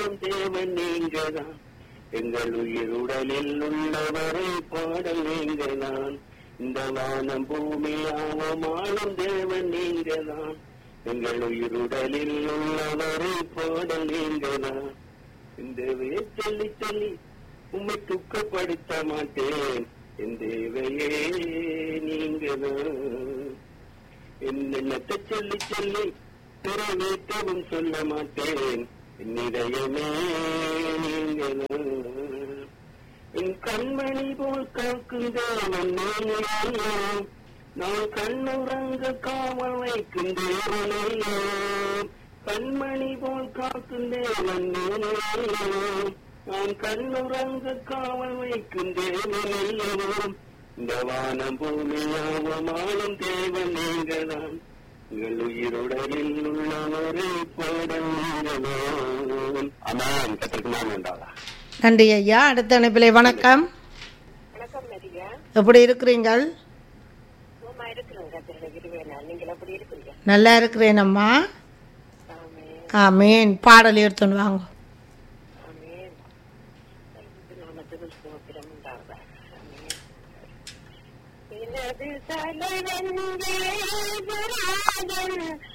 வாழும் தேவன் நீங்கதான் எங்கள் உயிர் உடலில் உள்ளவரை பாடல் நீங்கதான் இந்த வானம் பூமி ஆவமாளும் தேவன் நீங்கதான் எங்கள் உயிர் உடலில் உள்ளவரை பாடல் நீங்கதான் இந்த சொல்லி சொல்லி உம்மை துக்கப்படுத்த மாட்டேன் என் தேவையே நீங்கதான் என்னென்னத்தை சொல்லி சொல்லி பிறவேற்றவும் சொல்ல மாட்டேன் என் இதயமே நீங்கதான் என் கண்மணி போல் காக்கும் தேவன் நீங்களோ நான் கண்ணுறங்க காவல் வைக்கும் தேவனல்லோ கண்மணி போல் காக்கும் தேவன் நீங்களோ நான் கண்ணுறங்க காவல் வைக்கும் தேவனல்லோ இந்த வானம் பூமியாவமானும் தேவன் நீங்கதான் உங்கள் உயிருடலில் உள்ளவரை பாடல் நீங்கதான் அதான் கத்திற்கு நான் வேண்டாதா நன்றி ஐயா அடுத்த அனுப்பிலை வணக்கம் வணக்கம் நதியா எப்படி இருக்கிறீங்கள் சும்மா இருக்கிறேன் கத்திரில இருவேனா நீங்கள் எப்படி இருக்கிறீங்க நல்லா இருக்கிறேன் அம்மா ஆமே ஆமீன் பாடல் எடுத்துன்னு வாங்க ஆமேன் நாமத்துக்கு ஸ்தோத்திரம் உண்டாவதாக ஆமேன் எனது தலைவன் தேவராஜன்